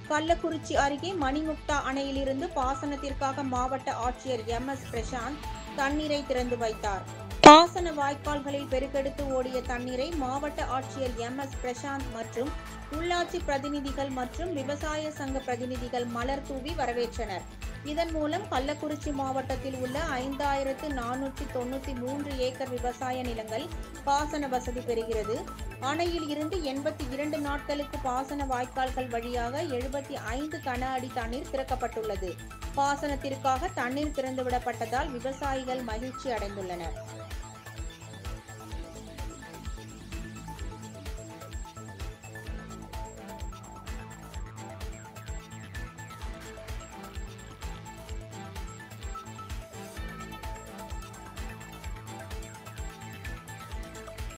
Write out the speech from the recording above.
கள்ளக்குறிச்சி அருகே மணிமுக்தா அணையிலிருந்து பாசனத்திற்காக மாவட்ட ஆட்சியர் எம் எஸ் பிரசாந்த் தண்ணீரை திறந்து வைத்தார் பாசன வாய்க்கால்களில் பெருக்கெடுத்து ஓடிய தண்ணீரை மாவட்ட ஆட்சியர் எம் எஸ் பிரசாந்த் மற்றும் உள்ளாட்சி பிரதிநிதிகள் மற்றும் விவசாய சங்க பிரதிநிதிகள் மலர் தூவி வரவேற்றனர் இதன் மூலம் கள்ளக்குறிச்சி மாவட்டத்தில் உள்ள ஐந்தாயிரத்து நானூற்றி தொண்ணூற்றி மூன்று ஏக்கர் விவசாய நிலங்கள் பாசன வசதி பெறுகிறது அணையில் இருந்து எண்பத்தி இரண்டு நாட்களுக்கு பாசன வாய்க்கால்கள் வழியாக எழுபத்தி ஐந்து கன அடி தண்ணீர் திறக்கப்பட்டுள்ளது பாசனத்திற்காக தண்ணீர் திறந்துவிடப்பட்டதால் விவசாயிகள் மகிழ்ச்சி அடைந்துள்ளனர்